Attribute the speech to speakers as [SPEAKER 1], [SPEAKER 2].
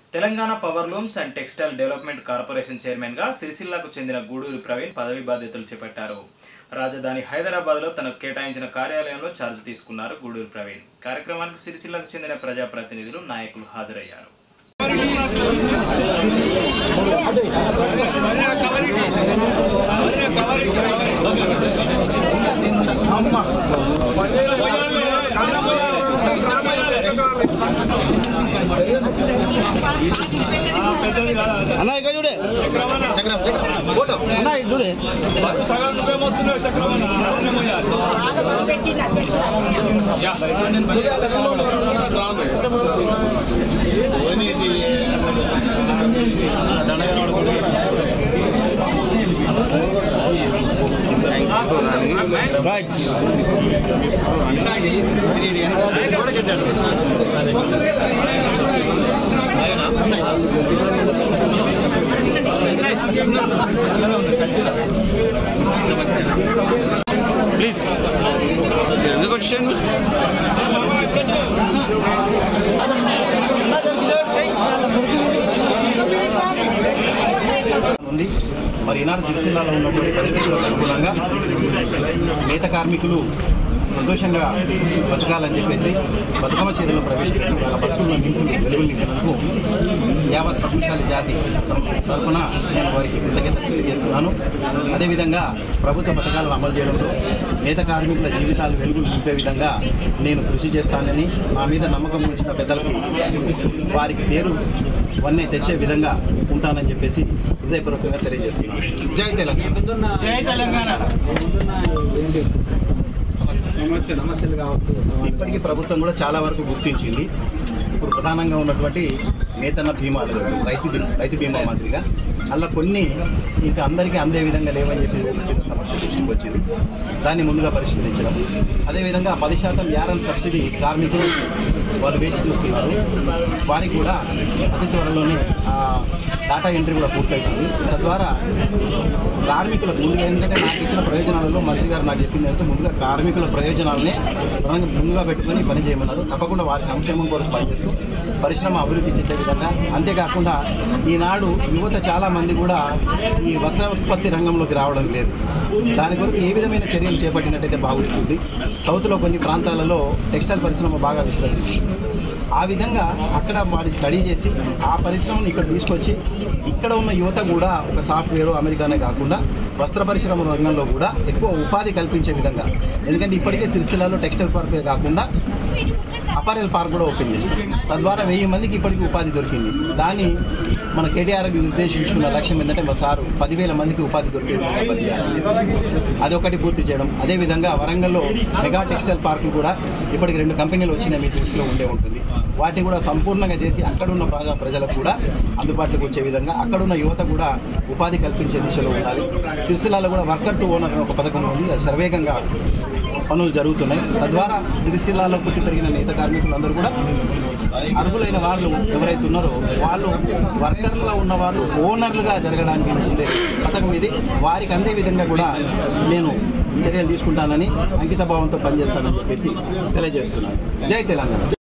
[SPEAKER 1] Telangana power looms and textile development corporation చైర్మన్గా సిరిసిల్లాకు చెందిన గూడూరి ప్రవీణ్ పదవి బాధ్యతలు చేపట్టారు రాజధాని హైదరాబాద్లో తనకు కేటాయించిన కార్యాలయంలో ఛార్జ్ తీసుకున్నారు గూడూరి ప్రవీణ్ కార్యక్రమానికి సిరిసిల్లకు చెందిన ప్రజాప్రతినిధులు నాయకులు హాజరయ్యారు
[SPEAKER 2] అన్న ఇక్కడ చూడే అన్న ఇటు చూడే రైట్ ప్లీజ్ ఎందుకు వచ్చాను
[SPEAKER 3] ఉంది మరి ఈనాడు సిరిసిల్లాలో ఉన్నటువంటి పరిస్థితులకు అనుగుణంగా నేత కార్మికులు సంతోషంగా బతకాలని చెప్పేసి బతుకమ్మ చీరలు ప్రవేశపెట్టి వాళ్ళ బతుకులను నింపు వెలుగులు నింపినందుకు యావత్ పద్మశాలి జాతి సం- తరఫున నేను వారికి కృతజ్ఞత తెలియజేస్తున్నాను అదేవిధంగా ప్రభుత్వ పథకాలు అమలు చేయడంలో నేత కార్మికుల జీవితాలు వెలుగులు నింపే విధంగా నేను కృషి చేస్తానని మా మీద నమ్మకం ఉంచిన పెద్దలకి వారికి పేరు వన్నే తెచ్చే విధంగా ఉంటానని చెప్పేసి హృదయపూర్వకంగా తెలియజేస్తున్నాను జై తెలంగాణ జై తెలంగాణ ఇప్పటికీ ప్రభుత్వం కూడా చాలా వరకు గుర్తించింది ఇప్పుడు ప్రధానంగా ఉన్నటువంటి నేతన్న బీమాలు రైతు బీ- రైతు బీమా మాదిరిగా అలా కొన్ని ఇంకా అందరికీ అందే విధంగా లేవని చెప్పి ఒక చిన్న సమస్య దృష్టికి వచ్చింది దాన్ని ముందుగా పరిష్కరించడం అదేవిధంగా పది శాతం యారన్ సబ్సిడీ కార్మికులు వాళ్ళు వేచి చూస్తున్నారు వారికి కూడా అతి త్వరలోనే ఆ, డాటా ఎంట్రీ కూడా పూర్తవుతుంది తద్వారా కార్మికులకు ముందుగా ఎందుకంటే నాకు ఇచ్చిన ప్రయోజనాలలో మంత్రి గారు నాకు చెప్పింది అంటే ముందుగా కార్మికుల ప్రయోజనాలనే ప్రధానంగా ముందుగా పెట్టుకొని పని చేయమన్నారు తప్పకుండా వారి సంక్షేమం కొరకు పనిచేస్తూ పరిశ్రమ అభివృద్ధి చెందే విధంగా అంతేకాకుండా ఈనాడు యువత చాలా మంది కూడా ఈ వస్త్ర ఉత్పత్తి రంగంలోకి రావడం లేదు దాని కొరకు ఏ విధమైన చర్యలు చేపట్టినట్టయితే బాగుంటుంది సౌత్లో కొన్ని ప్రాంతాలలో టెక్స్టైల్ పరిశ్రమ బాగా విస్తరించింది ఆ విధంగా అక్కడ వాడి స్టడీ చేసి ఆ పరిశ్రమను ఇక్కడ తీసుకొచ్చి ఇక్కడ ఉన్న యువత కూడా ఒక సాఫ్ట్వేర్ అమెరికానే కాకుండా వస్త్ర పరిశ్రమ రంగంలో కూడా ఎక్కువ ఉపాధి కల్పించే విధంగా ఎందుకంటే ఇప్పటికే సిరిసిల్లాలో టెక్స్టైల్ పార్కే కాకుండా అపారెల్ పార్క్ కూడా ఓపెన్ చేసింది తద్వారా వెయ్యి మందికి ఇప్పటికీ ఉపాధి దొరికింది దాన్ని మన కేటీఆర్ నిర్దేశించుకున్న లక్ష్యం ఏంటంటే మా సారు పదివేల మందికి ఉపాధి దొరికే విధంగా పనిచేయాలి అదొకటి పూర్తి చేయడం అదేవిధంగా వరంగల్లో మెగా టెక్స్టైల్ పార్కులు కూడా ఇప్పటికి రెండు కంపెనీలు వచ్చినాయి మీ దృష్టిలో ఉండే ఉంటుంది వాటిని కూడా సంపూర్ణంగా చేసి అక్కడున్న ప్రజా ప్రజలకు కూడా అందుబాటులోకి వచ్చే విధంగా అక్కడున్న యువత కూడా ఉపాధి కల్పించే దిశలో ఉండాలి సిరిసిల్లాలో కూడా వర్కర్ టు ఓనర్ అనే ఒక పథకం ఉంది అది సర్వేగంగా పనులు జరుగుతున్నాయి తద్వారా సిరిసిల్లాలో పుట్టి పెరిగిన నేత కార్మికులందరూ కూడా అర్హులైన వాళ్ళు ఎవరైతే ఉన్నారో వాళ్ళు వర్కర్లుగా ఉన్నవారు ఓనర్లుగా జరగడానికి ఉండే పథకం ఇది వారికి అందే విధంగా కూడా నేను చర్యలు తీసుకుంటానని అంకిత భావంతో పనిచేస్తానని చెప్పేసి తెలియజేస్తున్నాను జై తెలంగాణ